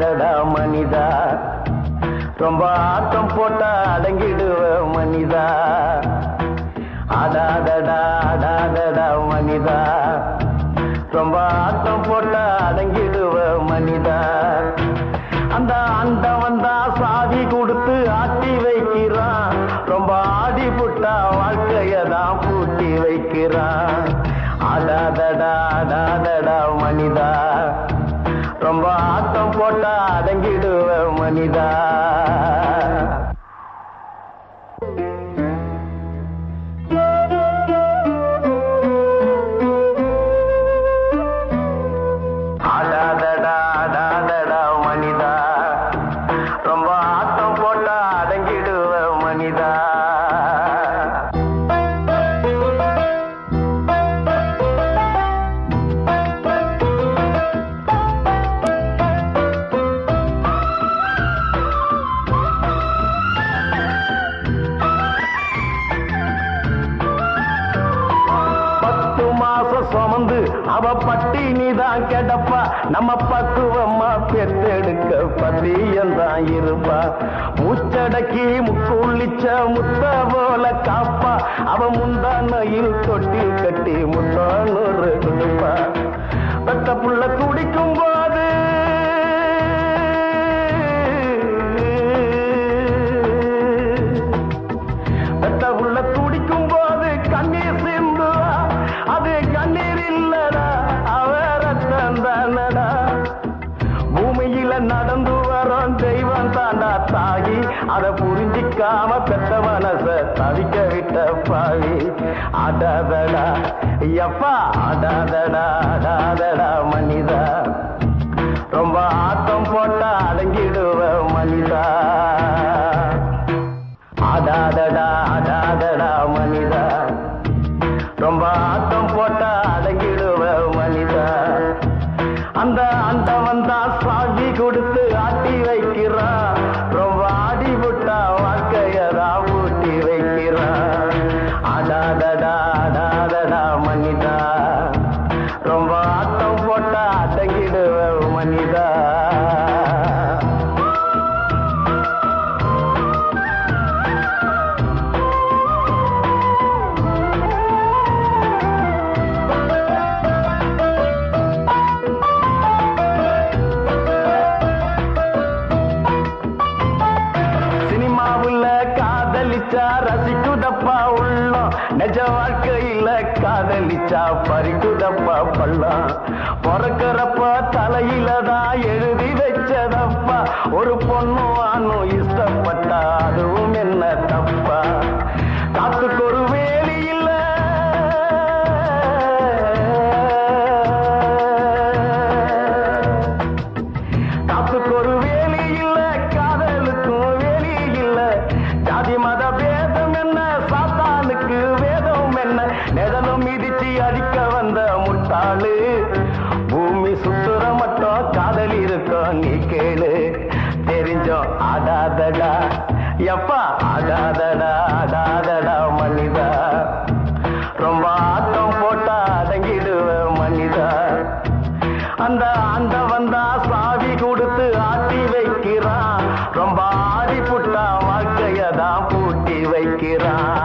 ஆடாதடா மனிதா ரொம்ப ஆட்டம் போட்டா அடங்கிடுவ மனிதா ஆடாதடா ஆடாதடா மனிதா ரொம்ப ஆட்டம் போட்டா அடங்கிடுவ மனிதா அந்த அண்டவன் தான் சாவி கொடுத்து ஆட்டி வைக்கிறான் ரொம்ப ஆடி புட்டா வாழ்க்கைய தான் பூட்டி வைக்கிறான் ஆடாதடா ஆடாதடா மனிதா ரொம்ப ஆட்டம் போட்டா அடங்கிடுவ மனிதா ஆடாதடா ஆடாதடா மனிதா ரொம்ப ஆட்டம் போட்டா அடங்கிடுவ மனிதா பத்து மாசம் சுமந்து அவ பட்டினி தான் கிடப்பா நம்ம பக்குவம்மா பெத்தெடுக்க பத்தியந்தான் இருப்பா மூச்சடக்கி முக்குள்ளிச்ச முத்த போல காப்பா அவ முந்தானையில் தொட்டி கட்டி முத்தானூறு கொடுப்பா பெத்த புள்ள குடிக்கும் போது பெத்த உள்ள துடிக்கும் போது கண்ணீர் சிந்துவா அது கண்ணீர் இல்லடா அவ ரத்தம் தானடா பூமியில நடந்து வரோம் தெய்வம் தாண்டா தாகி அத புரிஞ்சிக்காம பெத்த மனச தவிக்க விட்ட பாவி அடாதடா எப்பா அடாதடா அடாதடா மனிதா ரொம்ப ஆட்டம் போட்டா அடங்கிடுவ மனிதா ஆடாதடா ஆடாதடா மனிதா ரொம்ப ஆட்டம் போட்டா அடங்கிடுவ மனிதா அந்த ஆண்டவன் தான் சாவி கொடுத்து ஆட்டி வைக்கிறான் ரொம்ப ஆடி விட்டா வாழ்க்கையதா ஊட்டி வைக்கிறான் ஆடாதடா ஆடாதடா மனிதா ரொம்ப ஆட்டம் போட்டா அடங்கிடுவ மனிதா சினிமாவுல காதலிச்சா ரசிக்குதப்பா உள்ளம் நிஜ வாழ்க்கையில காதலிச்சா பறிக்குதப்பா பள்ளம் பிறக்கிறப்ப தலையில தான் எழுதி வச்சதப்பா ஒரு பொண்ணு ஆணும் இஷ்டப்பட்டா அதுவும் என்ன தப்பா காத்துக்கு ஒரு வேலி இல்ல காத்துக்கு ஒரு வேலி இல்ல காதலுக்கும் வேலி இல்ல ஜாதி மத பேதம் என்ன சாத்தானுக்கு வேதம் என்ன நிழலும் மிதிச்சு அடிக்க வந்த முட்டாளு பூமி சுத்துற மட்டும் காதல் இருக்கும் நீ கேளு தெரிஞ்சோம் ஆடாதடா எப்பா ஆடாதடா ஆடாதடா மனிதா ரொம்ப ஆட்டம் போட்டா அடங்கிடுவ மனிதா அந்த ஆண்டவன் தான் சாவி கொடுத்து ஆட்டி வைக்கிறான் ரொம்ப ஆடி புட்டா வாழ்க்கைய தான் பூட்டி வைக்கிறான்